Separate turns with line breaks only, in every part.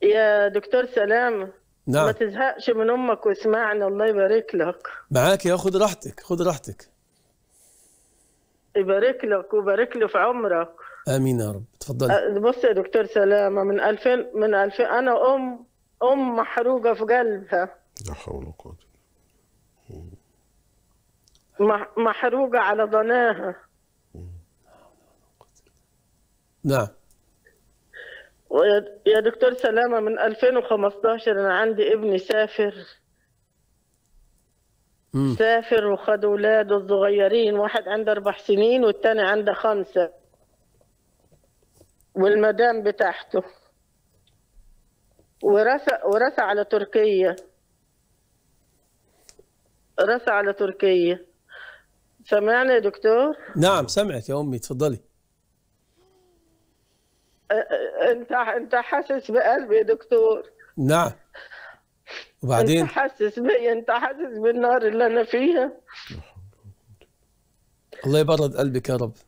يا دكتور سلام ما
نعم
تزهقش من امك واسمعني الله يبارك لك
معاك يا خد راحتك خد راحتك
يبارك لك ويبارك لي في عمرك
امين يا رب اتفضلي
أه، بص يا دكتور سلامة من 2000 من 2000 انا ام ام محروقة في قلبها
لا حول ولا قوة
مح- محروقة على ضناها
نعم
ويا يا دكتور سلامة من 2015 أنا عندي ابني سافر
مم.
سافر وخد ولاده الصغيرين واحد عنده أربع سنين والتاني عنده خمسة والمدام بتاعته ورثى ورثى على تركيا رثى على تركيا سمعني يا دكتور
نعم سمعك يا امي اتفضلي
أ- أ- انت انت حاسس بقلبي يا دكتور
نعم وبعدين
انت حاسس بي انت حاسس بالنار اللي انا فيها
الله يبرد قلبك يا رب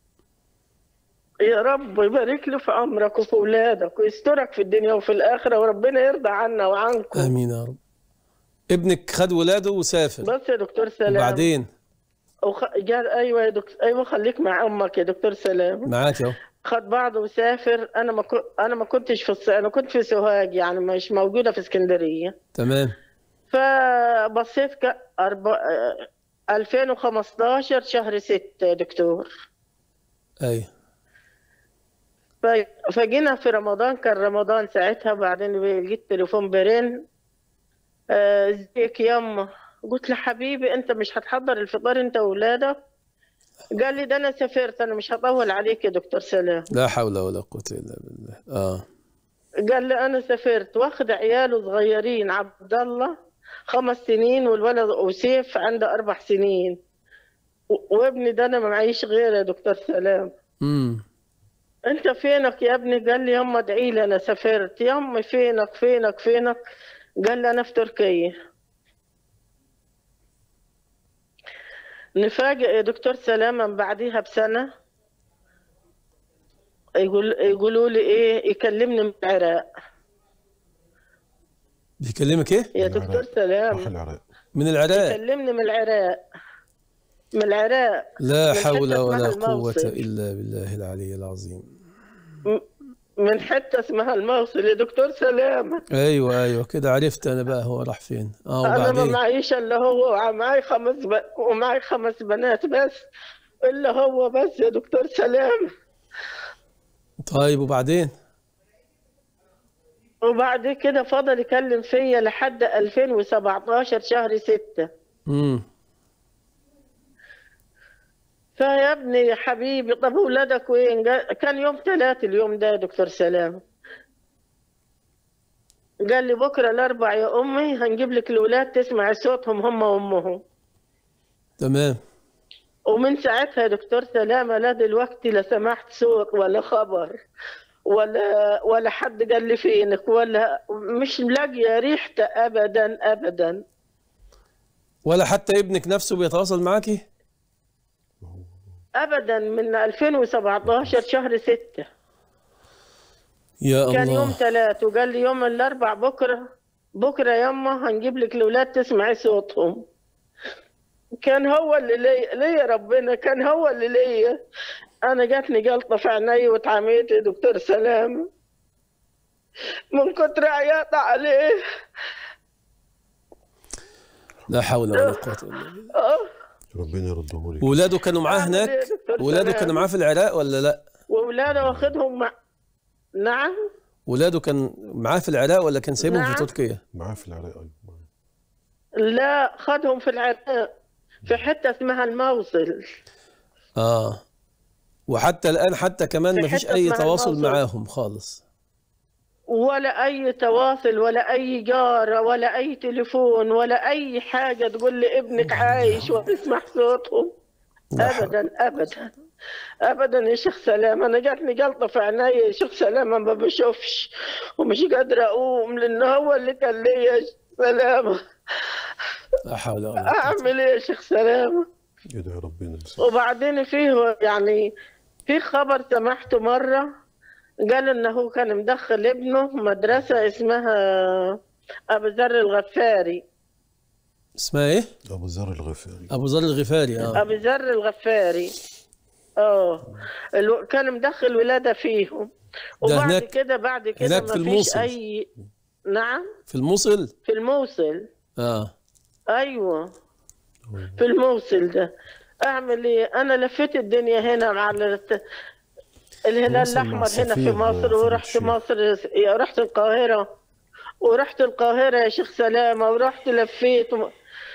يا رب يبارك له في عمرك وفي اولادك ويسترك في الدنيا وفي الاخره وربنا يرضى عنا وعنكم
امين يا رب ابنك خد ولاده وسافر
بس يا دكتور سلام
وبعدين
وخ... جال ايوه يا دكتور ايوه خليك مع امك يا دكتور سلام
معاك اهو
خد بعضه وسافر انا ما كنت انا ما كنتش في الص... انا كنت في سوهاج يعني مش موجوده في اسكندريه
تمام
فبصيت ك... أرب... آه، 2015 شهر 6 يا دكتور
ايوه
ف- فجينا في رمضان كان رمضان ساعتها بعدين لقيت تليفون برن آه، ازيك يما قلت له حبيبي انت مش هتحضر الفطار انت واولادك قال لي ده انا سافرت انا مش هطول عليك يا دكتور سلام
لا حول ولا قوه الا بالله اه
قال لي انا سافرت واخد عياله صغيرين عبد الله خمس سنين والولد وسيف عنده اربع سنين و- وابني ده انا ما معيش غيره يا دكتور سلام
امم
انت فينك يا ابني قال لي يما ادعي لي انا سافرت يما فينك فينك فينك قال لي انا في تركيا نفاجئ يا دكتور سلام من بعديها بسنة يقول يقولوا لي ايه يكلمني من العراق
بيكلمك ايه
يا
من
دكتور
العراق. راح
سلام
العراق
من العراق
يكلمني من العراق من العراق
لا
من حتة
حول
اسمها
ولا قوه
الموصل.
الا بالله العلي العظيم
من حتة اسمها الموصل يا دكتور سلام
ايوه ايوه كده عرفت انا بقى هو راح فين اه
انا ما
وبعدين
معيش الا هو معي خمس ب... ومعي خمس بنات بس الا هو بس يا دكتور سلام
طيب وبعدين
وبعد كده فضل يكلم فيا لحد 2017 شهر ستة
امم
فيا ابني يا حبيبي طب ولادك وين قال- كان يوم ثلاث اليوم ده يا دكتور سلام قال لي بكره الاربع يا امي هنجيب لك الاولاد تسمع صوتهم هم وامهم
تمام
ومن ساعتها يا دكتور سلامة لا دلوقتي لا سمعت صوت ولا خبر ولا ولا حد قال لي فينك ولا مش لاقية ريحته أبدا أبدا
ولا حتى ابنك نفسه بيتواصل معاكي
أبدا من 2017 شهر ستة
يا
كان يوم
الله
ثلاث وقال لي يوم الأربع بكرة بكرة يما هنجيب لك الأولاد تسمعي صوتهم كان هو اللي ليا ليا ربنا كان هو اللي ليا أنا جاتني جلطة في عيني واتعميت يا دكتور سلام من كتر عياط عليه
لا حول ولا قوه الا بالله
آه.
ربنا يرده لك
ولاده كانوا معاه
أعمل إيه
هناك
يا دكتور
ولاده
سلام؟
كانوا معاه في العراق ولا لا
وأولاده واخدهم مع نعم
ولاده كان معاه في العراق ولا كان سايبهم في
نعم.
تركيا
معاه في العراق ايوه معاه.
لا خدهم في العراق في حتة اسمها الموصل
اه وحتى الان حتى كمان
في
ما فيش
حتة
اي
اسمها
تواصل
الموصل.
معاهم خالص
ولا أي تواصل ولا أي جارة ولا أي تليفون ولا أي حاجة تقول لي ابنك عايش وتسمع صوتهم
لا حول.
أبدا أبدا أبدا يا شيخ سلام أنا جاتني جلطة في عيني يا شيخ سلام ما بشوفش ومش قادرة أقوم لأن هو اللي كان ليا يا شيخ سلام
لا حول ولا قوه
أعمل إيه يا شيخ سلام
يدعي ربنا يسلمك.
وبعدين فيه يعني في خبر سمعته مرة قال إن هو كان مدخل ابنه مدرسة اسمها أبو ذر الغفاري
اسمها ايه
ابو ذر الغفاري
ابو ذر الغفاري اه
أبو ذر الغفاري اه الو- كان مدخل ولادة فيهم وبعد
هناك-
كده بعد كده
هناك
ما
في
فيش
الموصل.
أي نعم
في الموصل
في الموصل
اه
ايوه في الموصل ده اعمل ايه انا لفيت الدنيا هنا مع ال- الهلال
الموصل مع
الاحمر هنا في
السفير
مصر
في
ورحت
الشيخ.
مصر رحت القاهره ورحت القاهره يا شيخ سلامه ورحت لفيت وما-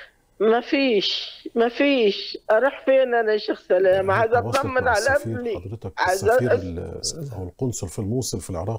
ما فيش ما فيش اروح فين انا يا شيخ سلامه عايز
تواصلت
اطمن
مع
على
السفير
ابني
حضرتك
عايز
السفير
أس-
ال- او القنصل في الموصل في العراق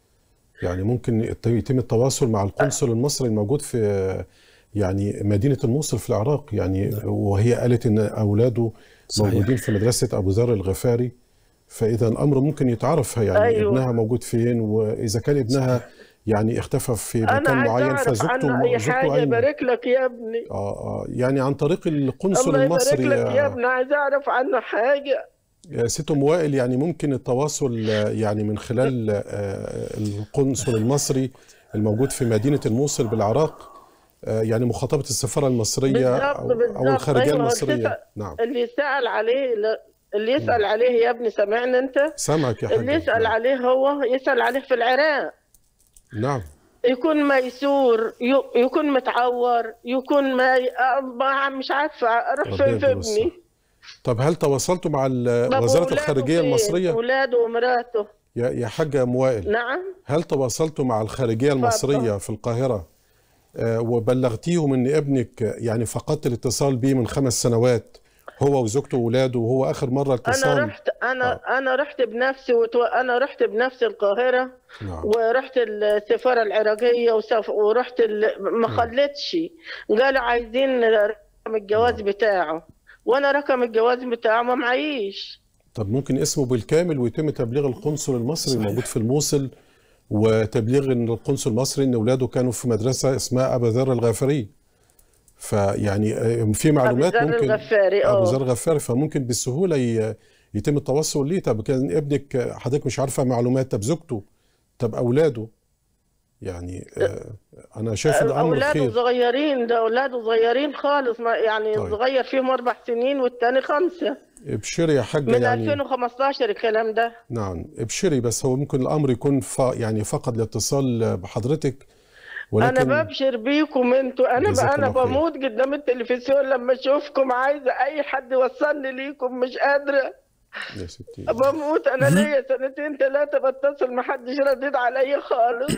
يعني ممكن يت- يتم التواصل مع القنصل المصري الموجود في يعني مدينة الموصل في العراق يعني وهي قالت ان اولاده
صحيح.
موجودين في مدرسة ابو ذر الغفاري فاذا الامر ممكن يتعرف يعني
أيوة.
ابنها موجود فين واذا كان ابنها يعني اختفى في
انا
مكان
عايز
معين
اعرف
فزوجته
عنه اي
زوجته
حاجه
أين؟
يبارك لك يا ابني
اه اه يعني عن طريق القنصل
الله يبارك
المصري
لك يا
آه،
ابني عايز اعرف عنه حاجه
يا ست ام وائل يعني ممكن التواصل آه، يعني من خلال آه، القنصل المصري الموجود في مدينة الموصل بالعراق آه، يعني مخاطبة السفارة المصرية
بالظبط
أو,
بالظبط
أو الخارجية
أيوة،
المصرية
التسع-
نعم
اللي يسأل عليه لا- اللي يسأل عليه يا ابني سامعني انت
سامعك يا حاج
اللي يسأل
نعم.
عليه هو يسأل عليه في العراق
نعم
يكون ميسور ي- يكون متعور يكون ما ما- مش عارفه اروح
ربنا
فين في
يديله الصحة.
ابني
طب هل تواصلتوا مع ال-
طب
وزارة
وولاده
الخارجية
فين؟
المصرية
ولاده ومراته
يا يا حاجة أم وائل
نعم
هل تواصلتوا مع الخارجية المصرية في القاهرة آه، وبلغتيهم ان ابنك يعني فقدت الاتصال بيه من خمس سنوات هو وزوجته وولاده وهو اخر مرة اتصال
انا رحت انا انا رحت بنفسي وتو... انا رحت بنفسي القاهره
نعم
ورحت السفاره العراقيه وسف... ورحت ال... ما خلتش قالوا عايزين رقم الجواز بتاعه وانا رقم الجواز بتاعه ما معيش
طب ممكن اسمه بالكامل ويتم تبليغ القنصل المصري الموجود في الموصل وتبليغ ان القنصل المصري ان اولاده كانوا في مدرسه اسمها ابا ذر الغافري فيعني آه، في معلومات
ذر
ممكن
الغفاري،
ابو
آه.
ذر الغفاري فممكن بالسهوله ي- يتم التوصل ليه طب كان ابنك آه، حضرتك مش عارفه معلومات طب زوجته طب اولاده يعني آه، انا شايف ان امر
اولاده
خير
صغيرين ده اولاده صغيرين خالص ما يعني
طيب.
صغير فيهم اربع سنين والتاني خمسه
ابشري يا حاجه
من
يعني
2015 الكلام ده
نعم ابشري بس هو ممكن الامر يكون ف... يعني فقد الاتصال بحضرتك ولكن
انا ببشر بيكم انتوا انا
جزاك
بقى انا
الله خير.
بموت قدام التلفزيون لما اشوفكم عايزه اي حد يوصلني ليكم مش قادره
يا ستي
بموت انا ليا سنتين ثلاثه بتصل ما حدش رديد عليا خالص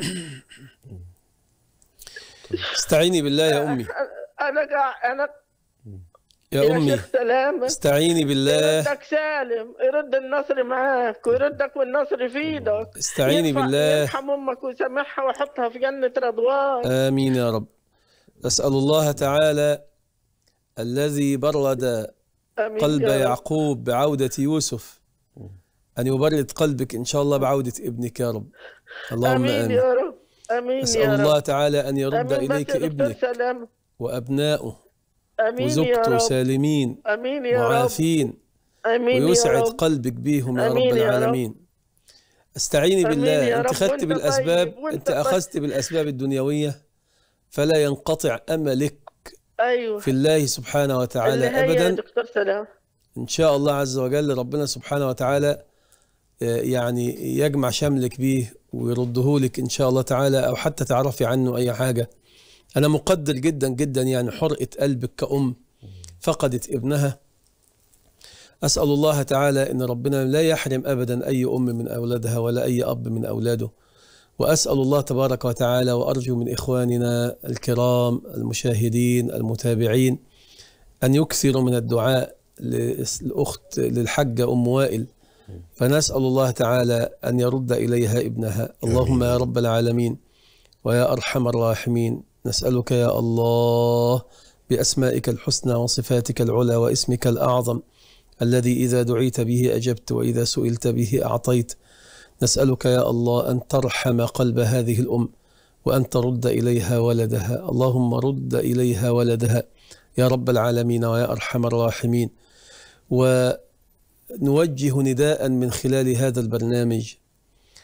استعيني بالله يا امي
انا قاع انا
يا
يا
امي
شيخ سلامه
استعيني بالله
يردك سالم يرد النصر معاك ويردك والنصر في ايدك
استعيني
يرفع-
بالله
يرحم امك ويسامحها ويحطها في جنه رضوان
آمين يا رب أسأل الله تعالى الذي برد
امين
قلب
يا رب.
يعقوب بعودة يوسف أن يبرد قلبك إن شاء الله بعودة ابنك يا رب اللهم
امين
آمين
يا رب امين
أسأل
يا
الله
رب
تعالى أن يرد
امين بس
إليك
يا دكتور
ابنك
سلام
وأبناؤه
امين يا
وزوجته
رب
سالمين
امين يا رب
معافين
امين يا
ويسعد
رب
قلبك بيهم يا رب
آمين يا رب.
العالمين استعيني
آمين
بالله
يا
أنت
رب.
أخذت
وأنت
بالأسباب
طيب، وأنت
أنت
طيب.
أخذت بالأسباب الدنيوية فلا ينقطع أملك
ايوه
في الله سبحانه وتعالى
اللي هي يا
أبدا
دكتور سلام
إن شاء الله عز وجل ربنا سبحانه وتعالى آه، يعني يجمع شملك بيه ويرده لك إن شاء الله تعالى أو حتى تعرفي عنه أي حاجة أنا مقدر جدا جدا يعني حرقة قلبك كأم فقدت ابنها أسأل الله تعالى أن ربنا لا يحرم أبدا أي أم من أولادها ولا أي أب من أولاده وأسأل الله تبارك وتعالى وأرجو من إخواننا الكرام المشاهدين المتابعين أن يكثروا من الدعاء للأخت للحجة أم وائل فنسأل الله تعالى أن يرد إليها ابنها اللهم يا رب العالمين ويا أرحم الراحمين نسألك يا الله بأسمائك الحسنى وصفاتك العلى واسمك الأعظم الذي إذا دعيت به أجبت وإذا سئلت به أعطيت نسألك يا الله أن ترحم قلب هذه الأم وأن ترد إليها ولدها اللهم رد إليها ولدها يا رب العالمين ويا أرحم الراحمين ونوجه نداء من خلال هذا البرنامج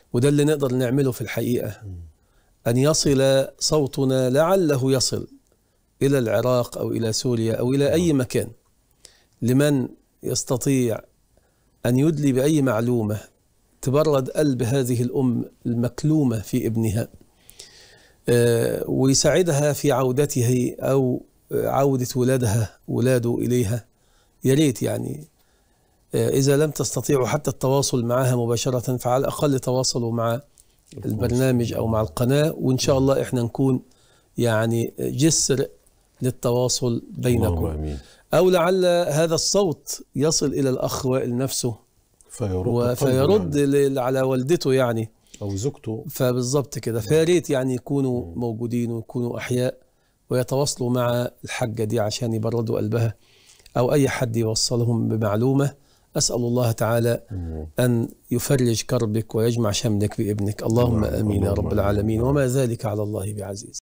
وده اللي نقدر نعمله في الحقيقة أن يصل صوتنا لعله يصل إلى العراق أو إلى سوريا أو إلى أي مكان لمن يستطيع أن يدلي بأي معلومة تبرد قلب هذه الأم المكلومة في ابنها آه، ويساعدها في عودته أو عودة ولادها ولاده إليها يا ريت يعني آه، إذا لم تستطيعوا حتى التواصل معها مباشرة فعلى الأقل تواصلوا مع البرنامج أو مع القناة وإن شاء الله إحنا نكون يعني جسر للتواصل
اللهم
بينكم
امين
أو لعل هذا الصوت يصل إلى الأخ وائل نفسه
فيرد
و-
قلبه
فيرد
يعني.
ل- على والدته يعني
او زوجته
فبالضبط كده فيا ريت يعني يكونوا موجودين ويكونوا أحياء ويتواصلوا مع الحاجة دي عشان يبردوا قلبها أو أي حد يوصلهم بمعلومة أسأل الله تعالى أن يفرج كربك ويجمع شملك بابنك اللهم
اللهم-
آمين يا
اللهم
رب
آمين.
العالمين وما ذلك على الله بعزيز